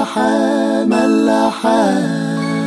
ملاحة ملاحة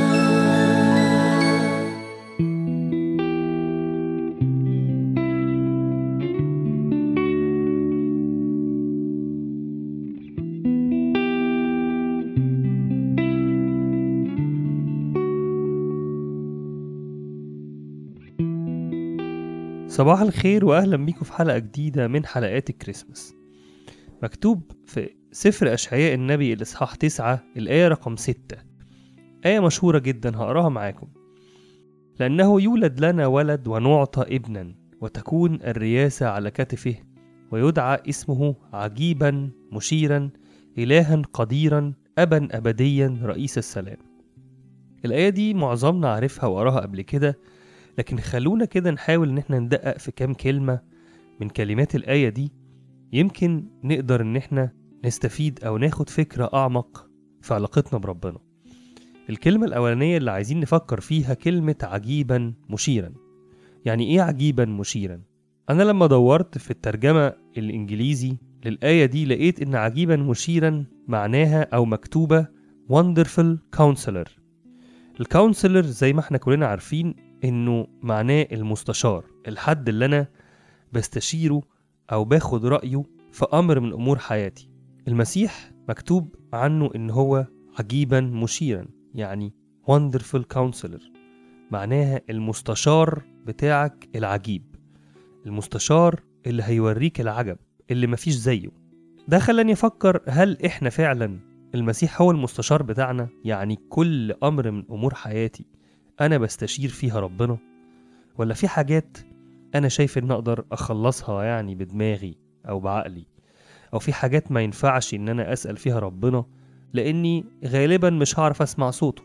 صباح الخير واهلا بيكم في حلقه جديده من حلقات الكريسماس مكتوب في سفر اشعياء النبي الاصحاح 9 الايه رقم 6 ايه مشهوره جدا هقراها معاكم لانه يولد لنا ولد ونعطى ابنا وتكون الرياسه على كتفه ويدعى اسمه عجيبا مشيرا الها قديرا ابا ابديا رئيس السلام الايه دي معظمنا عارفها وقراها قبل كده لكن خلونا كده نحاول ان احنا ندقق في كام كلمة من كلمات الآية دي يمكن نقدر ان احنا نستفيد او ناخد فكرة اعمق في علاقتنا بربنا الكلمة الأولانية اللي عايزين نفكر فيها كلمة عجيبا مشيرا يعني ايه عجيبا مشيرا انا لما دورت في الترجمة الانجليزي للآية دي لقيت ان عجيبا مشيرا معناها او مكتوبة wonderful counselor الكونسلر زي ما احنا كلنا عارفين انه معناه المستشار الحد اللي انا بستشيره او باخد رأيه في امر من امور حياتي المسيح مكتوب عنه ان هو عجيبا مشيرا يعني wonderful counselor معناها المستشار بتاعك العجيب المستشار اللي هيوريك العجب اللي مفيش زيه ده خلاني افكر هل احنا فعلا المسيح هو المستشار بتاعنا يعني كل امر من امور حياتي انا بستشير فيها ربنا ولا في حاجات انا شايف ان اقدر اخلصها يعني بدماغي او بعقلي او في حاجات ما ينفعش ان انا اسال فيها ربنا لاني غالبا مش هعرف اسمع صوته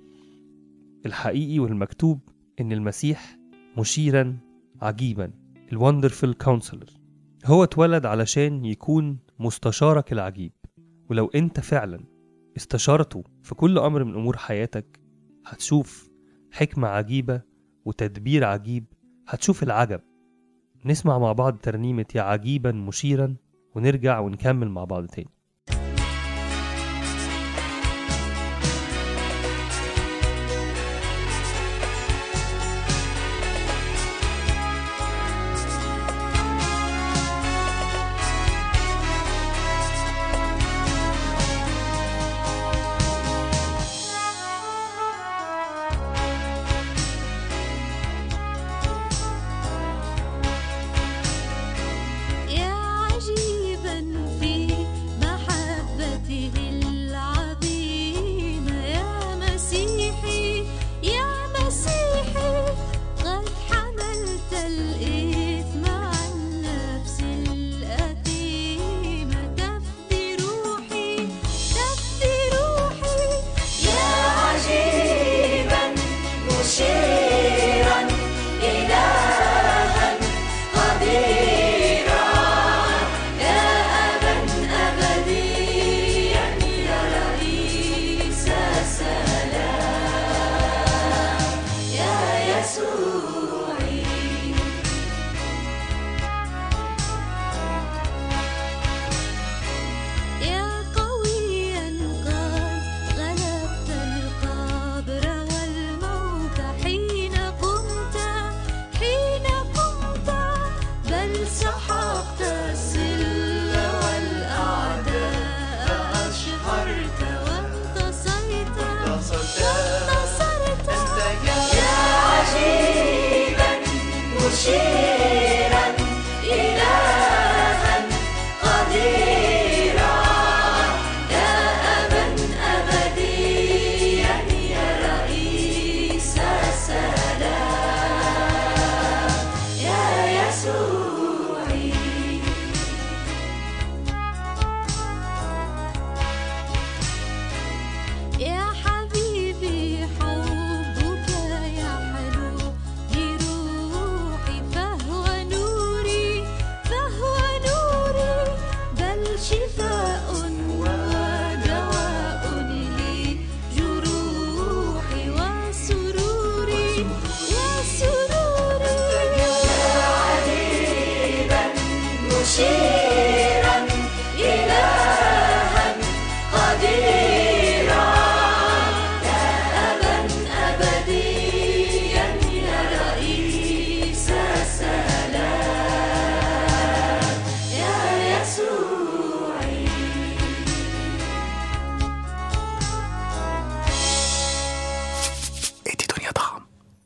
الحقيقي والمكتوب ان المسيح مشيرا عجيبا الوندرفul كونسلر هو اتولد علشان يكون مستشارك العجيب ولو انت فعلا استشارته في كل امر من امور حياتك هتشوف حكمة عجيبة وتدبير عجيب هتشوف العجب نسمع مع بعض ترنيمة يا عجيبا مشيرا ونرجع ونكمل مع بعض تاني يا عجيبا في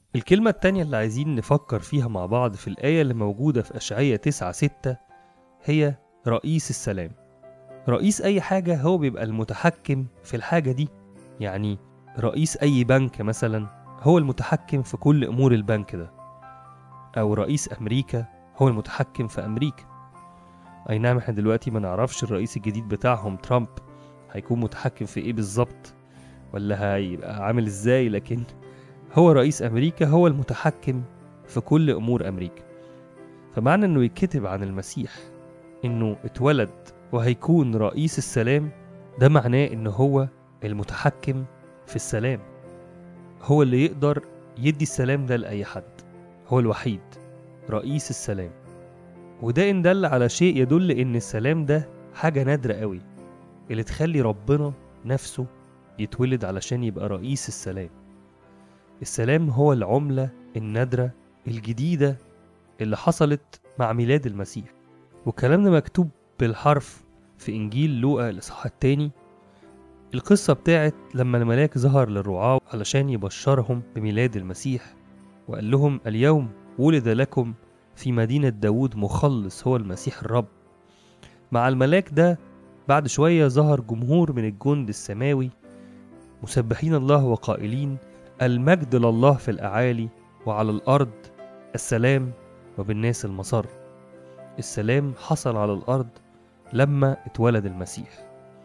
الكلمة التانية اللي عايزين نفكر فيها مع بعض في الآية اللي موجودة في أشعية 9 6 هي رئيس السلام رئيس أي حاجة هو بيبقى المتحكم في الحاجة دي يعني رئيس أي بنك مثلا هو المتحكم في كل أمور البنك ده أو رئيس أمريكا هو المتحكم في أمريكا أي نعم احنا دلوقتي ما نعرفش الرئيس الجديد بتاعهم ترامب هيكون متحكم في ايه بالظبط ولا هيبقى عامل ازاي لكن هو رئيس أمريكا هو المتحكم في كل أمور أمريكا فمعنى إنه يتكتب عن المسيح إنه اتولد وهيكون رئيس السلام ده معناه إن هو المتحكم في السلام هو اللي يقدر يدي السلام ده لأي حد هو الوحيد رئيس السلام وده إن دل على شيء يدل إن السلام ده حاجة نادرة قوي اللي تخلي ربنا نفسه يتولد علشان يبقى رئيس السلام السلام هو العملة النادرة الجديدة اللي حصلت مع ميلاد المسيح والكلام ده مكتوب بالحرف في إنجيل لوقا الإصحاح التاني القصة بتاعت لما الملاك ظهر للرعاة علشان يبشرهم بميلاد المسيح وقال لهم اليوم ولد لكم في مدينة داود مخلص هو المسيح الرب مع الملاك ده بعد شوية ظهر جمهور من الجند السماوي مسبحين الله وقائلين المجد لله في الأعالي وعلى الأرض السلام وبالناس المسر السلام حصل على الأرض لما اتولد المسيح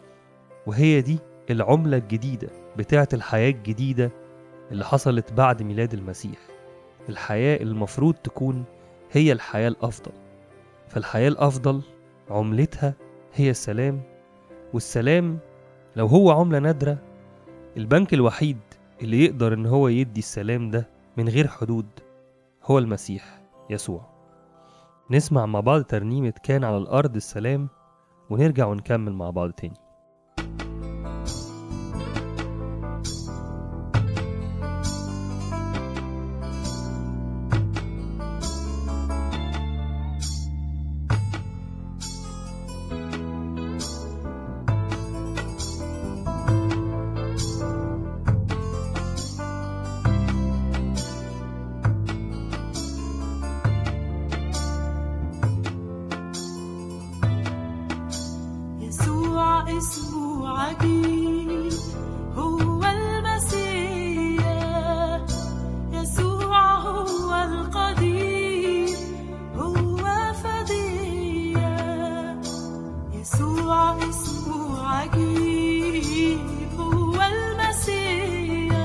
وهي دي العملة الجديدة بتاعة الحياة الجديدة اللي حصلت بعد ميلاد المسيح الحياة اللي المفروض تكون هي الحياة الأفضل فالحياة الأفضل عملتها هي السلام والسلام لو هو عملة نادرة البنك الوحيد اللي يقدر إن هو يدي السلام ده من غير حدود هو المسيح يسوع نسمع مع بعض ترنيمة كان على الأرض السلام ونرجع ونكمل مع بعض تاني يسوع اسمه عجيب هو المسيح يسوع هو القدير هو فدية يسوع اسمه عجيب هو المسيح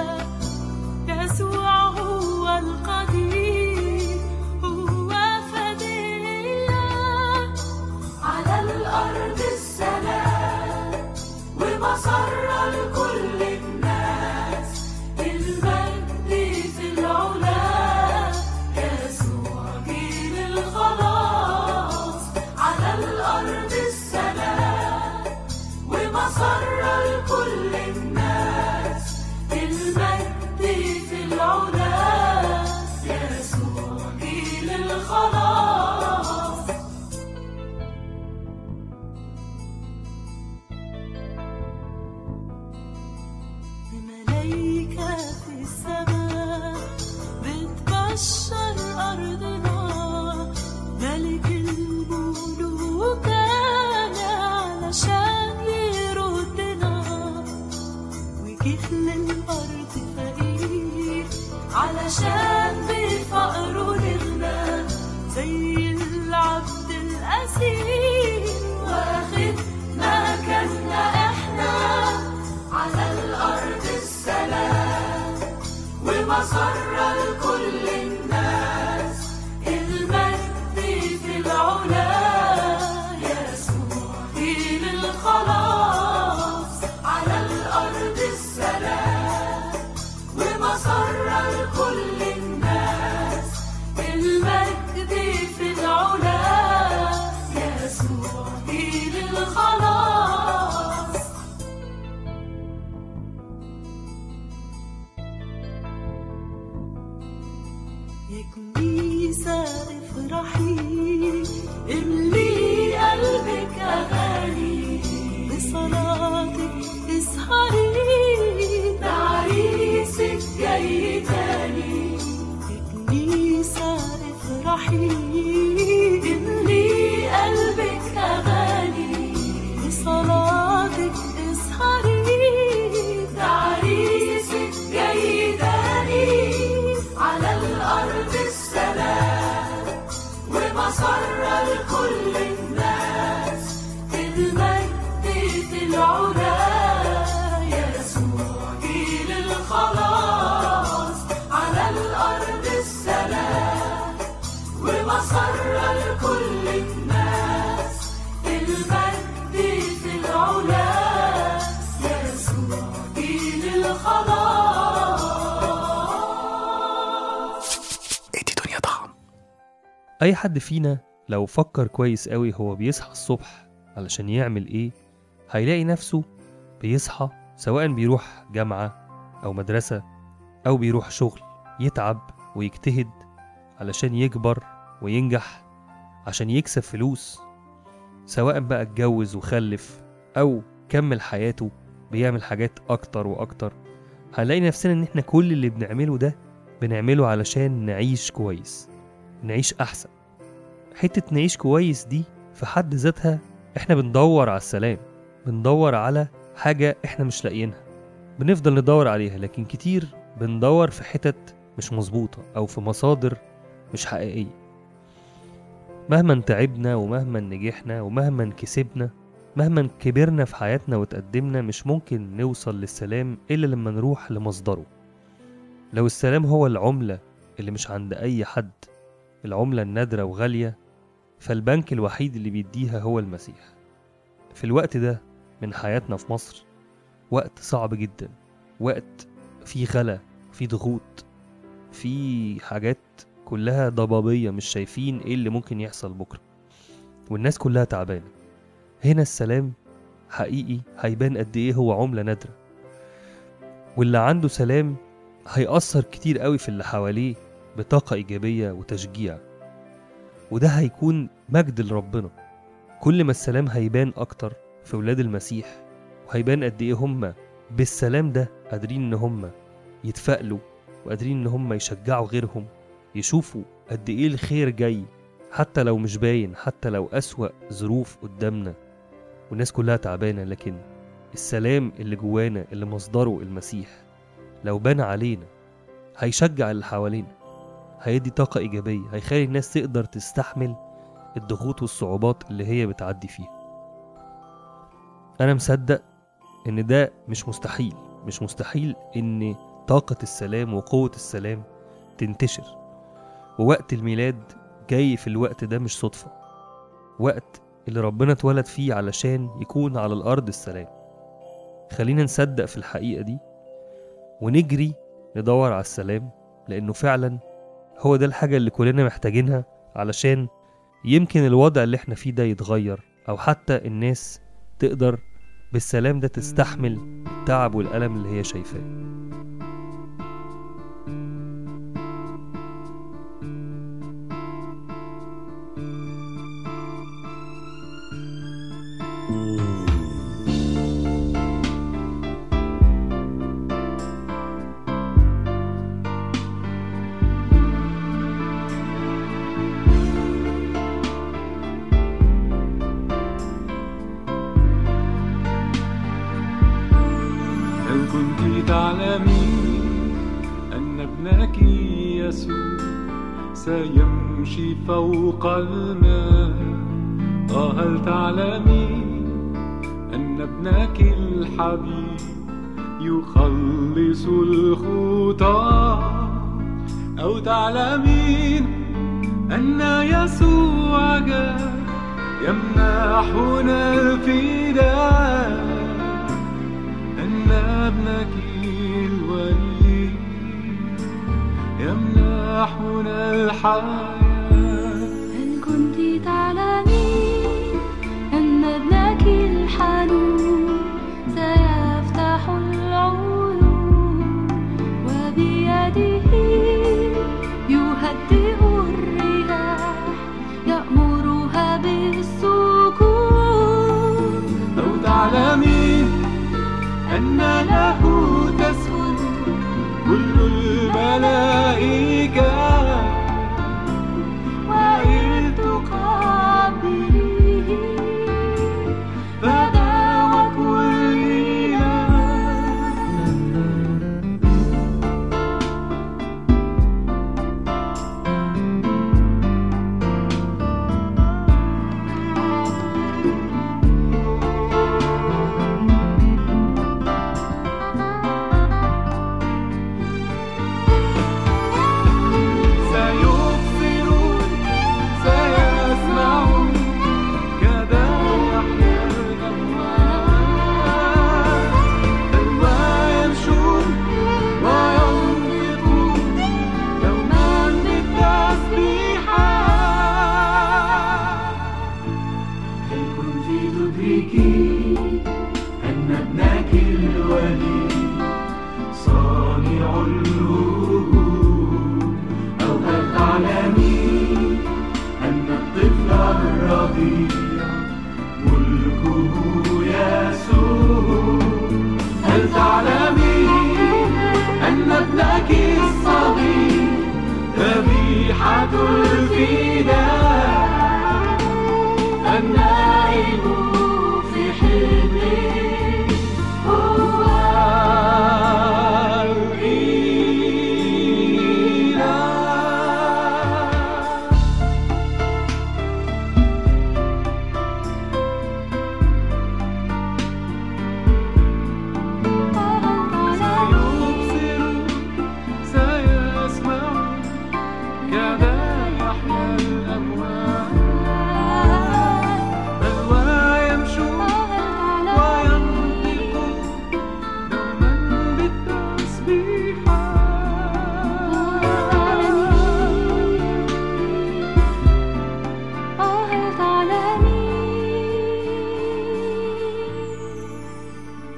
يسوع هو القدير هو فدية على الأرض السلام ومسر لكل الناس المجد في العلا يسوع جيل الخلاص على الأرض السلام ومسر لكل الناس المجد في العلا يسوع جيل الخلاص بملايكة في السماء بتبشر أرضنا ملك الملوك كان علشان يردنا وجه للأرض فقير علشان بفقره نغنى زي العبد الأسير واخد مكاننا احنا على الأرض السلام ومسر لكل الناس المجد في العلا يسوع جيل الخلاص على الأرض السلام ومسر لكل الناس المجد في العلا يسوع جيل الخلاص يا كنيسة افرحي املي قلبك أغاني بصلاتك اسهري تعريسك جاي تاني افرحي املي قلبك أغاني بصلاتك اسهري تعريسك جاي تاني على الأرض السلام ومسرة لكل الناس المجد في العلا يسوع جيل الخلاص على الأرض السلام ومسرة لكل الناس المجد في العلا يسوع جيل الخلاص ادي دنيا طعم اي حد فينا لو فكر كويس قوي هو بيصحى الصبح علشان يعمل ايه هيلاقي نفسه بيصحى سواء بيروح جامعة او مدرسة او بيروح شغل يتعب ويجتهد علشان يكبر وينجح عشان يكسب فلوس سواء بقى اتجوز وخلف او كمل حياته بيعمل حاجات اكتر واكتر هنلاقي نفسنا ان احنا كل اللي بنعمله ده بنعمله علشان نعيش كويس نعيش احسن حتة نعيش كويس دي في حد ذاتها احنا بندور على السلام بندور على حاجة احنا مش لاقيينها بنفضل ندور عليها لكن كتير بندور في حتت مش مظبوطة أو في مصادر مش حقيقية مهما تعبنا ومهما نجحنا ومهما كسبنا مهما كبرنا في حياتنا وتقدمنا مش ممكن نوصل للسلام إلا لما نروح لمصدره لو السلام هو العملة اللي مش عند أي حد العملة النادرة وغالية فالبنك الوحيد اللي بيديها هو المسيح في الوقت ده من حياتنا في مصر وقت صعب جدا وقت فيه غلا فيه ضغوط فيه حاجات كلها ضبابية مش شايفين ايه اللي ممكن يحصل بكرة والناس كلها تعبانة هنا السلام حقيقي هيبان قد ايه هو عملة نادرة واللي عنده سلام هيأثر كتير قوي في اللي حواليه بطاقة إيجابية وتشجيع وده هيكون مجد لربنا كل ما السلام هيبان أكتر في ولاد المسيح وهيبان قد إيه هما بالسلام ده قادرين إن هما يتفائلوا وقادرين إن هما يشجعوا غيرهم يشوفوا قد إيه الخير جاي حتى لو مش باين حتى لو أسوأ ظروف قدامنا والناس كلها تعبانة لكن السلام اللي جوانا اللي مصدره المسيح لو بان علينا هيشجع اللي حوالينا هيدي طاقة إيجابية هيخلي الناس تقدر تستحمل الضغوط والصعوبات اللي هي بتعدي فيها أنا مصدق إن ده مش مستحيل مش مستحيل إن طاقة السلام وقوة السلام تنتشر ووقت الميلاد جاي في الوقت ده مش صدفة وقت اللي ربنا اتولد فيه علشان يكون على الأرض السلام خلينا نصدق في الحقيقة دي ونجري ندور على السلام لأنه فعلا هو ده الحاجة اللي كلنا محتاجينها علشان يمكن الوضع اللي احنا فيه ده يتغير أو حتى الناس تقدر بالسلام ده تستحمل التعب والألم اللي هي شايفاه هل كنت تعلمين أن ابنك يسوع سيمشي فوق الماء آه هل تعلمين أن ابنك الحبيب يخلص الخطى أو تعلمين أن يسوع جاء يمنحنا الفداء أن ابنك الولي يمنحنا الحياة هل كنت تعلمين أن ابنك الحنون سيفتح العيون وبيده يهدئ الرياح يأمرها بالسكون أو تعلمين أن له تسجد كل الملائكة دمك الصغير ذبيحة الفداء النائم في حبه هو الإله سيبصر سيسمع كذا يحيا الأموات بل ويمشوا وينطق دوما بالتسبيحات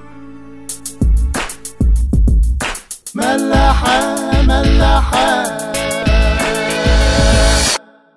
ملاحة ملاحة